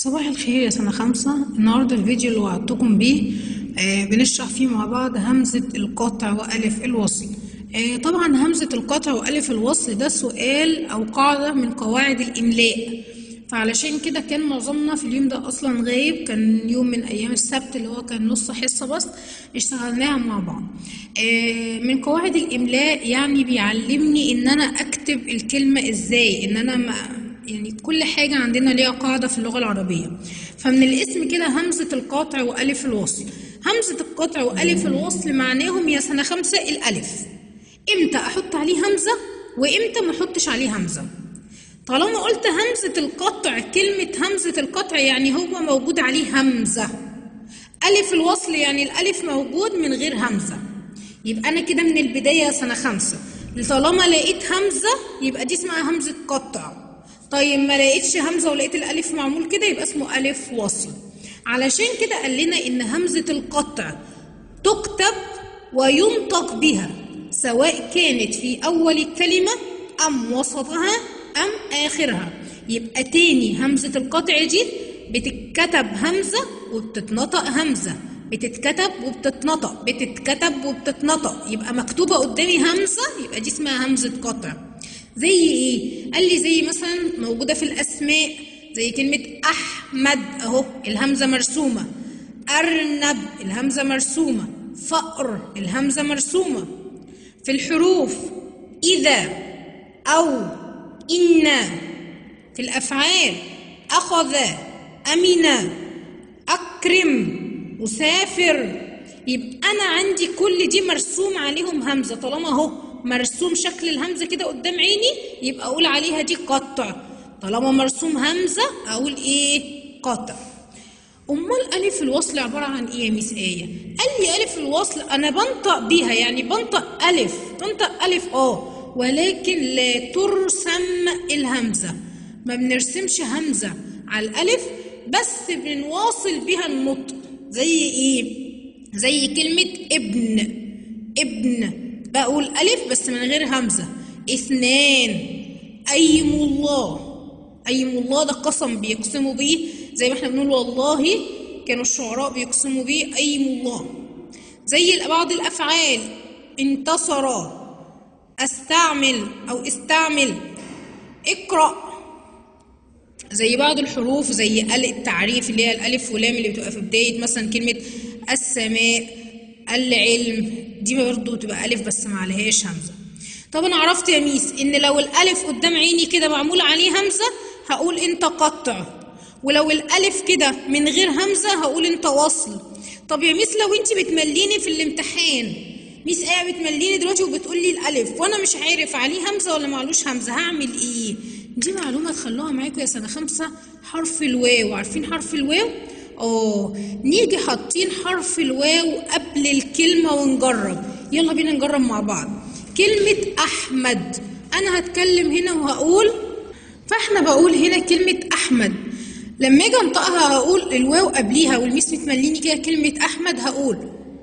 صباح الخير يا سنة خمسة النهاردة الفيديو اللي وعدتكم بيه آه بنشرح فيه مع بعض همزة القطع وألف الوصل آه طبعا همزة القطع وألف الوصل ده سؤال أو قاعدة من قواعد الإملاء فعلشان كده كان معظمنا في اليوم ده أصلا غايب كان يوم من أيام السبت اللي هو كان نص حصة بس اشتغلناها مع بعض آه من قواعد الإملاء يعني بيعلمني إن أنا أكتب الكلمة إزاي إن أنا ما يعني كل حاجة عندنا ليها قاعدة في اللغة العربية فمن الاسم كده همزة القطع وألف الوصل همزة القطع وألف الوصل معناهم يا سنة خمسة الألف إمتى أحط عليه همزة وإمتى ما أحطش عليه همزة طالما قلت همزة القطع كلمة همزة القطع يعني هو موجود عليه همزة ألف الوصل يعني الألف موجود من غير همزة يبقى أنا كده من البداية سنة خمسة طالما لقيت همزة يبقى دي اسمها همزة قطع طيب ما لقيتش همزة ولقيت الألف معمول كده يبقى اسمه ألف وصل علشان كده قال لنا إن همزة القطع تكتب وينطق بها سواء كانت في أول الكلمة أم وسطها أم آخرها يبقى تاني همزة القطع دي بتتكتب همزة وبتتنطق همزة بتتكتب وبتتنطق بتتكتب وبتتنطق يبقى مكتوبة قدامي همزة يبقى دي اسمها همزة قطع زي ايه قال لي زي مثلا موجوده في الاسماء زي كلمه احمد اهو الهمزه مرسومه ارنب الهمزه مرسومه فأر الهمزه مرسومه في الحروف اذا او ان في الافعال اخذ امن اكرم اسافر يبقى انا عندي كل دي مرسوم عليهم همزه طالما اهو مرسوم شكل الهمزه كده قدام عيني يبقى اقول عليها دي قطع طالما مرسوم همزه اقول ايه قطع امال الف الوصل عباره عن ايه يا ميس ايه قال لي الف الوصل انا بنطق بيها يعني بنطق الف بنطق الف اه ولكن لا ترسم الهمزه ما بنرسمش همزه على الالف بس بنواصل بيها النطق زي ايه زي كلمه ابن ابن بقول ألف بس من غير همزة اثنان أيم الله أيم الله ده قسم بيقسموا بيه زي ما احنا بنقول والله كانوا الشعراء بيقسموا بيه أيم الله زي بعض الأفعال انتصر أستعمل أو استعمل اقرأ زي بعض الحروف زي ال التعريف اللي هي الألف ولام اللي بتبقى في بداية مثلا كلمة السماء العلم دي برضه تبقى ألف بس ما عليهاش همزة طب أنا عرفت يا ميس إن لو الألف قدام عيني كده معمول عليه همزة هقول أنت قطع ولو الألف كده من غير همزة هقول أنت وصل طب يا ميس لو أنت بتمليني في الامتحان ميس ايه بتمليني دلوقتي وبتقول لي الألف وأنا مش عارف عليه همزة ولا معلوش همزة هعمل إيه؟ دي معلومة تخلوها معاكم يا سنة خمسة حرف الواو عارفين حرف الواو؟ اه نيجي حاطين حرف الواو قبل الكلمة ونجرب يلا بينا نجرب مع بعض كلمة أحمد أنا هتكلم هنا وهقول فاحنا بقول هنا كلمة أحمد لما أجي أنطقها هقول الواو قبليها والميس متمليني كده كلمة أحمد هقول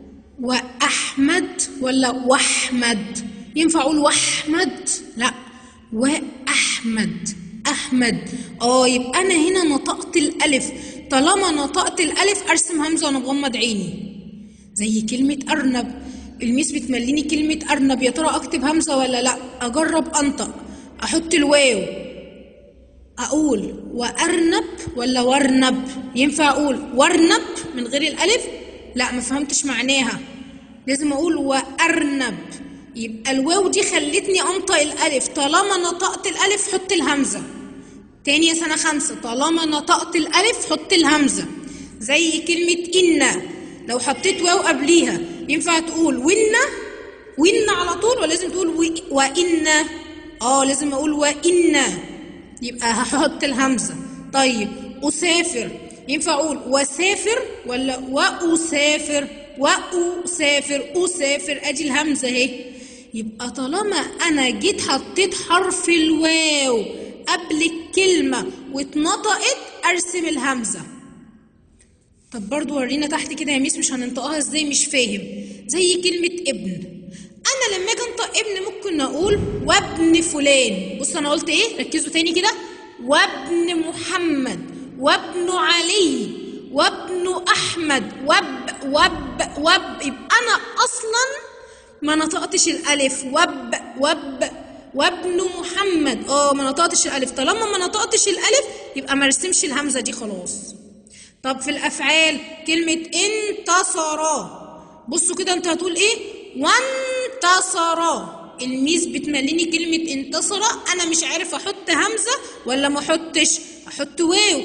وأحمد ولا وأحمد ينفع أقول وأحمد؟ لأ وأحمد أحمد اه يبقى أنا هنا نطقت الألف طالما نطقت الألف أرسم همزة وأنا مغمض عيني زي كلمة أرنب الميس بتمليني كلمة أرنب يا ترى أكتب همزة ولا لأ أجرب أنطق أحط الواو أقول وأرنب ولا ورنب ينفع أقول ورنب من غير الألف لأ ما فهمتش معناها لازم أقول وأرنب يبقى الواو دي خلتني أنطق الألف طالما نطقت الألف حط الهمزة تاني يا سنة خمسة طالما نطقت الألف حط الهمزة زي كلمة إن لو حطيت واو قبليها ينفع تقول وإن وإن على طول ولا لازم تقول وإن آه لازم أقول وإن يبقى هحط الهمزة طيب أسافر ينفع أقول وسافر ولا وأسافر وأسافر أسافر أدي الهمزة أهي يبقى طالما أنا جيت حطيت حرف الواو قبل الكلمة واتنطقت أرسم الهمزة طب برضو ورينا تحت كده يا ميس مش هننطقها ازاي مش فاهم زي كلمة ابن أنا لما أجي أنطق ابن ممكن أقول وابن فلان بص أنا قلت إيه ركزوا تاني كده وابن محمد وابن علي وابن احمد وب وب وب يبقى انا اصلا ما نطقتش الالف وب وب وابن محمد اه ما نطقتش الالف طالما ما نطقتش الالف يبقى ما رسمش الهمزه دي خلاص طب في الافعال كلمه انتصرا بصوا كده انت هتقول ايه وانتصرا الميس بتمليني كلمة انتصر أنا مش عارف أحط همزة ولا ما أحطش أحط واو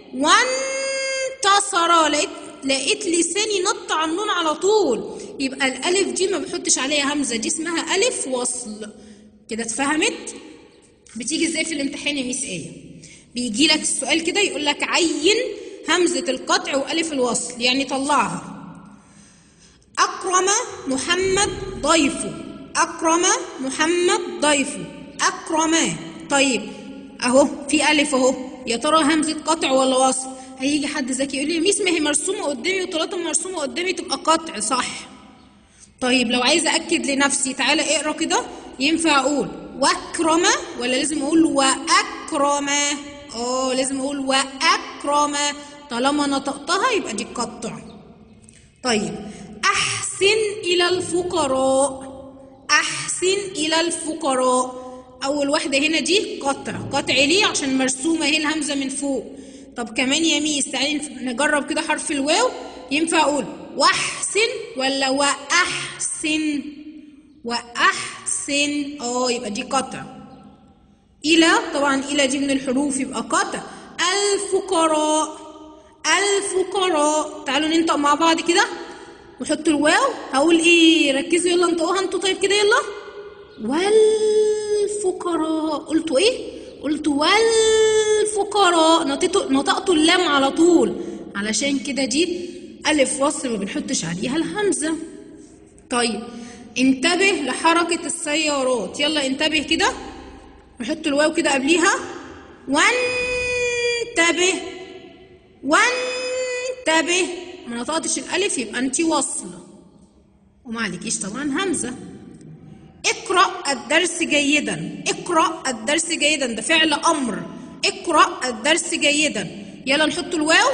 وانتصر لقيت لقيت لساني نط على النون على طول يبقى الألف دي ما بحطش عليها همزة دي اسمها ألف وصل كده اتفهمت؟ بتيجي ازاي في الامتحان يا ميس آية؟ بيجي لك السؤال كده يقول لك عين همزة القطع وألف الوصل يعني طلعها أكرم محمد ضيفه أكرم محمد ضيفه أكرم طيب أهو في ألف أهو يا ترى همزة قطع ولا وصل هيجي حد ذكي يقول لي ميس ما هي مرسومة قدامي وطلعت مرسومة قدامي تبقى قطع صح طيب لو عايزة أكد لنفسي تعالى اقرا كده ينفع أقول وأكرم ولا لازم أقول وأكرم اه لازم أقول وأكرم طالما نطقتها يبقى دي قطع طيب أحسن إلى الفقراء أحسن إلى الفقراء أول واحدة هنا دي قطع قطع ليه عشان مرسومة هي الهمزة من فوق طب كمان يا ميس تعالي نجرب كده حرف الواو ينفع أقول وأحسن ولا وأحسن وأحسن اه يبقى دي قطع إلى طبعا إلى دي من الحروف يبقى قطع الفقراء الفقراء تعالوا ننطق مع بعض كده وحط الواو هقول ايه ركزوا يلا انطقوها انتوا طيب كده يلا والفقراء قلتوا ايه قلتوا والفقراء نطقتوا نطقتوا اللام على طول علشان كده دي الف وصل ما بنحطش عليها الهمزه طيب انتبه لحركه السيارات يلا انتبه كده نحط الواو كده قبليها وانتبه وانتبه ما نطقتش الالف يبقى انت واصله وما عليكيش طبعا همزه اقرا الدرس جيدا اقرا الدرس جيدا ده فعل امر اقرا الدرس جيدا يلا نحط الواو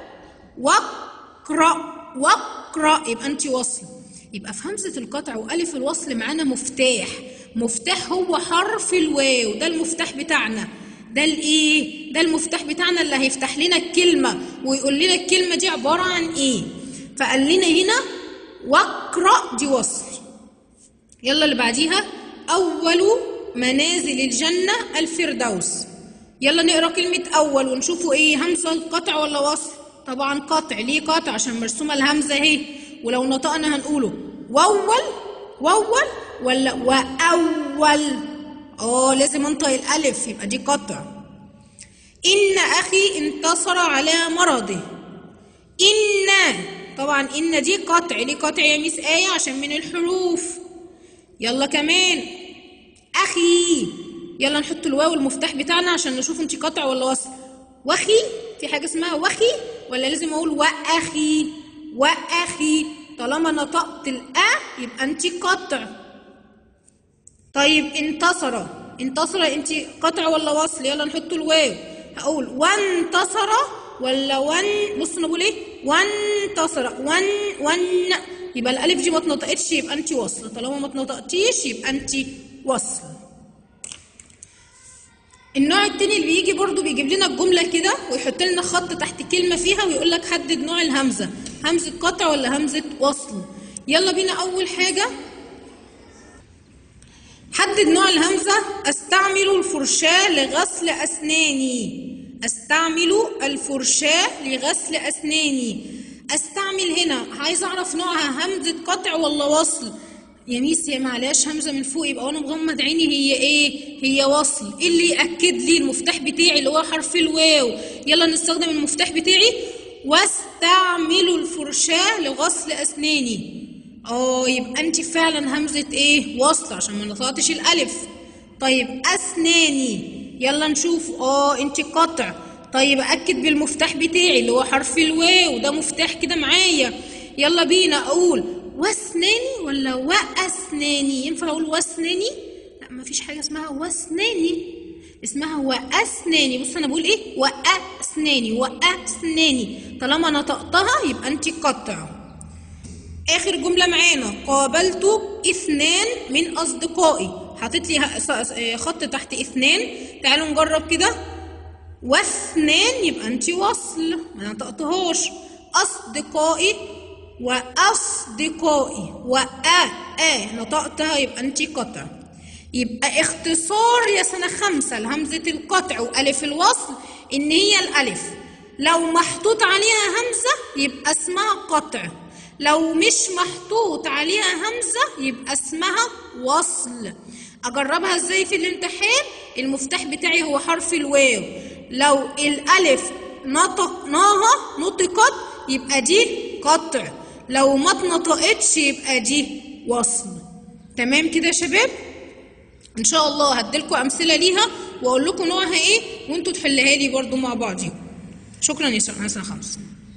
واقرا واقرا يبقى انت واصله يبقى في همزه القطع والف الوصل معانا مفتاح مفتاح هو حرف الواو ده المفتاح بتاعنا ده الايه ده المفتاح بتاعنا اللي هيفتح لنا الكلمه ويقول لنا الكلمه دي عباره عن ايه فقال لنا هنا واقرا دي وصل يلا اللي بعديها اول منازل الجنه الفردوس يلا نقرا كلمه اول ونشوفوا ايه همزه قطع ولا وصل طبعا قطع ليه قطع عشان مرسومه الهمزه اهي ولو نطقنا هنقوله واول واول ولا واول اه لازم انطق الالف يبقى دي قطع ان اخي انتصر على مرضه ان طبعا ان دي قطع ليه قطع يا ميس ايه عشان من الحروف يلا كمان اخي يلا نحط الواو المفتاح بتاعنا عشان نشوف انت قطع ولا وصل وخي في حاجه اسمها وخي ولا لازم اقول واخي واخي طالما نطقت الأ يبقى انت قطع طيب انتصر انتصر انت قطع ولا وصل يلا نحط الواو هقول وانتصر ولا ون بص انا بقول ايه وانتصر ون ون يبقى الالف دي ما اتنطقتش يبقى انت وصل طالما ما اتنطقتيش يبقى انت وصل النوع التاني اللي بيجي برضو بيجيب لنا الجملة كده ويحط لنا خط تحت كلمة فيها ويقول لك حدد نوع الهمزة همزة قطع ولا همزة وصل يلا بينا أول حاجة حدد نوع الهمزة استعمل الفرشاة لغسل أسناني استعمل الفرشاة لغسل أسناني استعمل هنا عايز أعرف نوعها همزة قطع ولا وصل يا ميس يا معلهاش همزه من فوق يبقى وانا مغمض عيني هي ايه هي وصل ايه اللي ياكد لي المفتاح بتاعي اللي هو حرف الواو يلا نستخدم المفتاح بتاعي واستعمل الفرشاه لغسل اسناني اه يبقى انت فعلا همزه ايه وصل عشان ما نطقتش الالف طيب اسناني يلا نشوف اه انت قطع طيب اكد بالمفتاح بتاعي اللي هو حرف الواو ده مفتاح كده معايا يلا بينا اقول واسناني ولا واسناني ينفع اقول واسناني لا مفيش حاجه اسمها واسناني اسمها واسناني بص انا بقول ايه اسناني وأ اسناني طالما نطقتها يبقى انت قطع اخر جمله معانا قابلت اثنان من اصدقائي حاطط لي ه- س- س- خط تحت اثنان تعالوا نجرب كده واثنان يبقى انت وصل ما نطقتهاش اصدقائي واصدقائي وأ آ نطقتها يبقى انت قطع يبقى اختصار يا سنة خمسة لهمزة القطع وألف الوصل إن هي الألف لو محطوط عليها همزة يبقى اسمها قطع لو مش محطوط عليها همزة يبقى اسمها وصل أجربها ازاي في الامتحان المفتاح بتاعي هو حرف الواو لو الألف نطقناها نطقت يبقى دي قطع لو ما اتنطقتش يبقى دي وصل تمام كده يا شباب ان شاء الله هديلكوا امثله ليها واقول لكم نوعها ايه وانتوا تحلها لي برضو مع بعض شكرا يا سنه خمسه